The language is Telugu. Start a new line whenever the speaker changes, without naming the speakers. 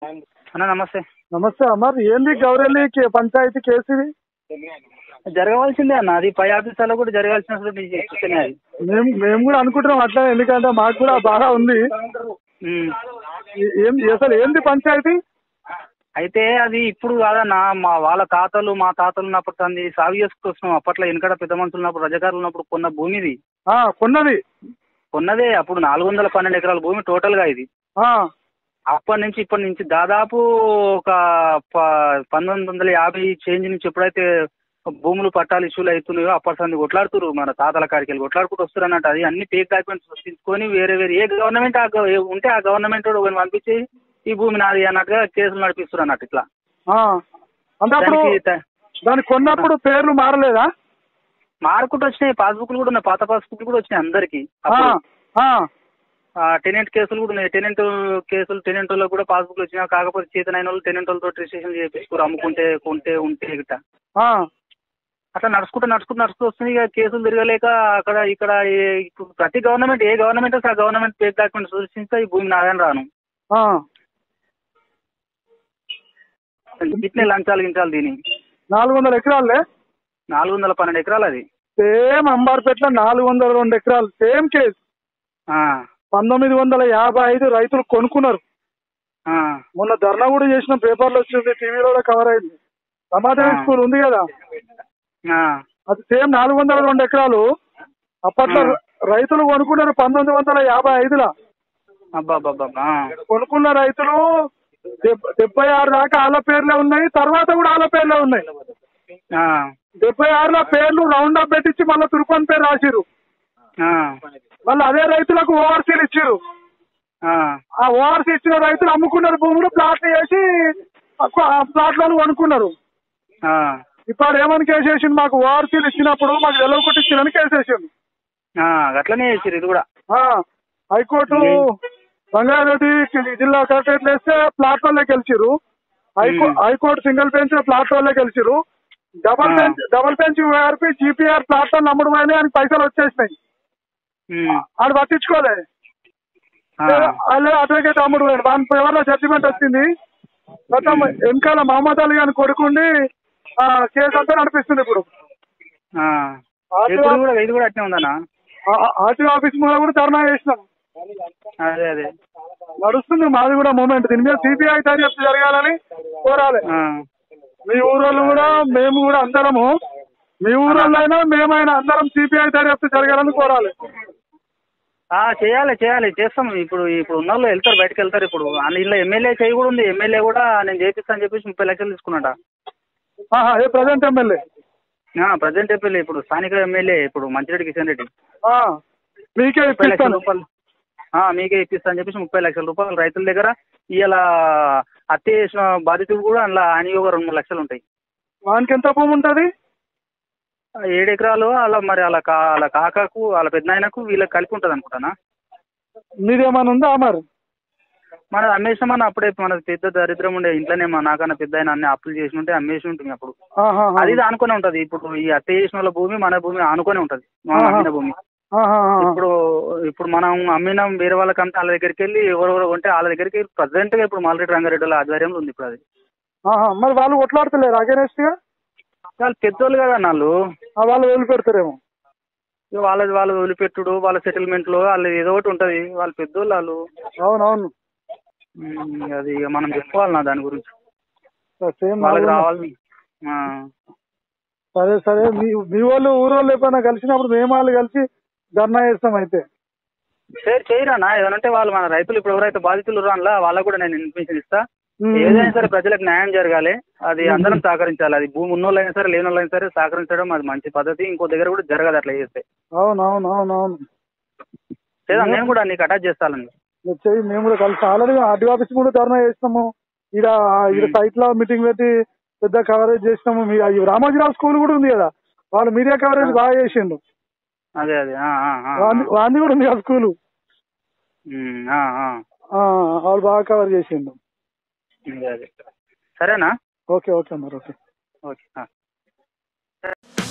అన్న నమస్తే
నమస్తే అమర్ ఏంది గౌరెల్లి కే- పంచాయతీ కేసు ఇది
జరగవలసిందే అన్న అది పై ఆఫీసర్లో కూడా జరగాల్సిన సూచనే అది
మేము మేము కూడా అనుకుంటున్నాం అట్లా ఎందుకంటే మాకు కూడా బాగా ఉంది
ఉమ్.
ఏ- ఏం అసలు ఏంది పంచాయతీ
అయితే అది ఇప్పుడు కాదన్న మా వాళ్ళ తాతలు మా తాతలు ఉన్నప్పుడు తంది సాగు చేసుకొస్తున్నాం అప్పట్లో వెనకడ పెద్ద మనుషులు ఉన్నప్పుడు రజకారులు ఉన్నప్పుడు కొన్న భూమిది
ఆ కొన్నది
కొన్నదే అప్పుడు నాలుగు వందల పన్నెండు ఎకరాల భూమి టోటల్ గా ఇది
ఆ
అప్పటి నుంచి ఇప్పటి నుంచి దాదాపు ఒక ప- పంతొమ్మిది వందల యాభై చేంజ్ నుంచి ఎప్పుడైతే భూములు పట్టాలు ఇష్యూలు అవుతున్నాయో అప్పటి సంది కొట్లాడుతున్నారు మన తాతల కాడికి వెళ్ళి కొట్లాడుకుంటూ వస్తారు అన్నట్టు అది అన్ని ఫేక్ డాక్యుమెంట్స్ సృష్టించుకొని వేరే వేరే ఏ గవర్నమెంట్ ఆ గవ- ఏ- ఉంటే ఆ గవర్నమెంట్ వాడు పంపించి ఈ భూమి నాది అన్నట్టుగా కేసులు నడిపిస్తారు అన్నట్టు ఇట్లా
ఆ. అంటే అప్పుడు
దానికి త-
దాన్ని కొన్నప్పుడు పేర్లు మారలేదా
మార్కుట్ వచ్చినాయి పాస్బుక్లు కూడా ఉన్నాయి పాత పాస్బుక్లు కూడా వచ్చినాయి అందరికి
ఆ, ఆ,
టెనెంట్ కేసులు కూడా ఉన్నాయి టెనెంట్ కేసులు టెనెంట్ వాళ్ళకి కూడా పాస్బుక్లు వచ్చినా కాకపోతే చేతనైన వాళ్ళు టెనెంట్ వాళ్ళతో రిజిస్ట్రేషన్ చేయించుకోరు అమ్ముకుంటే కొంటే ఉంటే గిట్ట
ఆ.
అట్లా నడుచుకుంటూ నడుచుకుంటూ నడుచుకుంటూ వస్తుంది ఇక కేసులు తిరగలేక అక్కడ ఇక్కడ ఏ- ఇప్పుడు ప్రతి గవర్నమెంట్ ఏ గవర్నమెంట్ వస్తే ఆ గవర్నమెంట్ ఫేక్ డాక్యుమెంట్ సృష్టిస్తే ఈ భూమి నాదని రాను
ఆ.
ఇట్నే లంచాలు గించాలు దీని
నాలుగు వందల ఎకరాలే
నాలుగు వందల పన్నెండు ఎకరాలు అది
సేమ్ అంబార్పేటలో నాలుగు వందల రెండు ఎకరాలు సేమ్ కేసు
ఆ,
పంతొమ్మిది వందల యాభై ఐదు రైతులు కొనుక్కున్నారు
ఆ,
మొన్న ధర్నా కూడా చేసిన పేపర్లో వచ్చింది టీవీలో కూడా కవర్ అయింది సమాధాన
ఆ.
స్కూల్ ఉంది కదా
ఆ,
అది సేమ్ నాలుగు వందల రెండు ఎకరాలు అప్పట్లో
ఆ.
రైతులు కొనుక్కున్నారు పంతొమ్మిది వందల యాభై ఐదులో
అబ్బా అబ్బా అబ్బా, ఆ,
కొనుక్కున్న రైతులు డెబ్- డెబ్బై ఆరు దాకా వాళ్ళ పేర్లే ఉన్నాయి తర్వాత కూడా వాళ్ళ పేర్లే ఉన్నాయి
ఆ,
డెబ్బై ఆరులో పేర్లు రౌండ్ అప్ పెట్టించి మళ్ళీ తురుపన్ పేరు రాసిరు
ఆ,
మళ్ళీ అదే రైతులకు ఓఆర్సీలు ఇచ్చిరు
ఆ,
ఆ ఓఆర్సీ ఇచ్చిన రైతులు అమ్ముకున్నారు భూములు ప్లాట్లు వేసి ఆ ప్లాట్లను కొనుక్కున్నారు
ఆ,
ఇప్పుడు ఏమని కేసేసిండు మాకు ఓఆర్సీలు ఇచ్చినప్పుడు మాకు వెలవ కొట్టించిందని కేసేసిండు
ఆ, అట్లనే చేసిర్రు ఇది కూడా
ఆ, హైకోర్టు రంగారెడ్డి జిల్లా కలెక్టరేట్ వేస్తే ప్లాట్ వాళ్ళే గెలిచిరు హైకో
మ్మ్.
హైకోర్టు సింగిల్ బెంచ్ ప్లాట్ వాళ్ళే గెలిచిరు డబల్
ఆ.
Bench double bench RP GPR plot వాళ్ళు అమ్ముడు పోయినాయి అని పైసలు వచ్చేసినాయి
ఉమ్,
ఆడు పట్టించుకోలే
ఆ,
అదే అడ్వకేట్ అమ్ముడు పోయాడు వాని ఫేవర్లో జడ్జిమెంట్ వచ్చింది మొత్తం వెనకాల మహమ్మద్ అలీ అని కొడుకుండి ఆ, కేసు అంతా నడిపిస్తుంది ఇప్పుడు
ఆ. ఇప్పుడు కూడా ఇది కూడా అట్నే ఉందన్నా
ఆర్టీఓ ఆఫీస్ ముందు కూడా ధర్నా చేసినాం
అదే అదే
నడుస్తుంది మాది కూడా మూమెంట్ దీని మీద సిబిఐ దర్యాప్తు జరగాలని కోరాలి
ఆ,
మీ ఊరోళ్ళు కూడా మేము కూడా అందరము మీ ఊరోళ్ళైనా మేమైనా అందరం సిబిఐ దర్యాప్తు జరగాలని కోరాలి
ఆ, చేయాలి చేయాలి చేస్తాం ఇప్పుడు ఇప్పుడు ఉన్న వాళ్ళు వెళ్తారు బయటకు వెళ్తారు ఇప్పుడు అండ్ ఇందులో ఎమ్మెల్యే చేయి కూడా ఉంది ఎమ్మెల్యే కూడా నేను చేపిస్తాను చెప్పేసి ముప్పై లక్షలు తీసుకున్నాట
ఆహా, ఏ ప్రజెంట్ ఎమ్మెల్యే
ప్రజెంట్ ఎమ్మెల్యే ఇప్పుడు స్థానిక ఎమ్మెల్యే ఇప్పుడు మంచిరెడ్డి కిషన్ రెడ్డి
ఆ, మీకే
ముప్పై లక్షల
ఇప్పిస్తాను
రూపాయలు ఆ, మీకే ఇప్పిస్తా అని చెప్పేసి ముప్పై లక్షల రూపాయలు రైతుల దగ్గర ఇవాళ హత్య చేసిన బాధితుడు కూడా అందులో ఆయన ఒక రెండు మూడు లక్షలు ఉంటాయి
వానికి ఎంత భూమి ఉంటుంది
ఆ ఏడు ఎకరాలు అలా మరి అలా కా వాళ్ళ కాకాకు వాళ్ళ పెద్ద వీళ్ళకి కలిపి ఉంటుంది అనుకుంటానా
మీదేమైనా ఉందా మరి
మన అమ్మేసామని అప్పుడే మన పెద్ద దరిద్రం ఉండే ఇంట్లోనే మా నాకన్నా పెద్ద ఆయన అన్ని అప్పులు చేసి ఉంటే అమ్మేసి ఉంటుంది అప్పుడు
ఆహా,
అది ఇది ఆనుకొని ఉంటది ఇప్పుడు ఈ హత్య చేసిన వాళ్ళ భూమి మన భూమి ఆనుకొని ఉంటది మనం
ఆహా.
అమ్మిన భూమి
ఆహా, ఆహా.
ఇప్పుడు ఇప్పుడు మనం అమ్మిన వేరే వాళ్ళకంతా వాళ్ళ దగ్గరికి వెళ్ళి ఎవరెవరు ఉంటే వాళ్ళ దగ్గరికి ప్రజెంట్ గా ఇప్పుడు మాలరెడ్డి రంగారెడ్డి వాళ్ళ ఆధ్వర్యంలో ఉంది ఇప్పుడు అది
ఆహా, మరి వాళ్ళు కొట్లాడతలేరు అగేనెస్ట్ గా
వాళ్ళు పెద్దోళ్ళు కదా వాళ్ళు
ఆ, వాళ్ళు వదిలిపెడతారేమో
ఇక వాళ్ళది వాళ్ళు వదిలిపెట్టుడు వాళ్ళ సెటిల్మెంట్ లో వాళ్ళు ఏదో ఒకటి ఉంటది వాళ్ళు పెద్దోళ్ళు వాళ్ళు
అవునవును
ఉమ్, అది ఇక మనం చెప్పుకోవాలి నా దాని గురించి
సేమ్
వాళ్ళకి రావాలి ఆ,
సరే సరే మీ మీ వాళ్ళు ఊరోళ్ళు ఎప్పుడైనా కలిసినప్పుడు మేము వాళ్ళు కలిసి ధర్నా చేస్తాం అయితే
సరే చేయరానా ఏదంటే వాళ్ళు మన రైతులు ఇప్పుడు ఎవరైతే బాధితులు రానులా వాళ్ళకు కూడా నేను ఇన్ఫర్మేషన్ ఇస్తా
ఉమ్.
ఏదైనా సరే ప్రజలకు న్యాయం జరగాలి అది అందరం సహకరించాలి అది భూమి ఉన్నోళ్ళైనా సరే లేని వాళ్ళైనా సరే సహకరించడం అది మంచి పద్ధతి ఇంకో దగ్గర కూడా జరగదు అట్లా చేస్తే
అవునవును అవునవును
లేదా నేను కూడా నీకు అటాచ్ చేస్తానండి
మీరు చెయ్యి మేము కూడా కలిసి ఆల్రెడీ ఆర్డీ ఆఫీస్ కూడా ధర్నా చేసినాము ఈడ ఈడ సైట్ లో మీటింగ్ పెట్టి పెద్ద కవరేజ్ చేసినాము మీ ఈ రామోజీరావు స్కూల్ కూడా ఉంది కదా వాళ్ళు మీడియా కవరేజ్ బాగా చేసిండు
అదే అదే ఆ, ఆ, ఆ,
వాంది వాంది కూడా ఉంది ఆ స్కూల్
ఉమ్, ఆ, ఆ.
వాళ్ళు బాగా కవర్ చేసిండు
అదే అదే సరేనా
ఓకే ఓకే మరి ఓకే
ఓకే ఆ.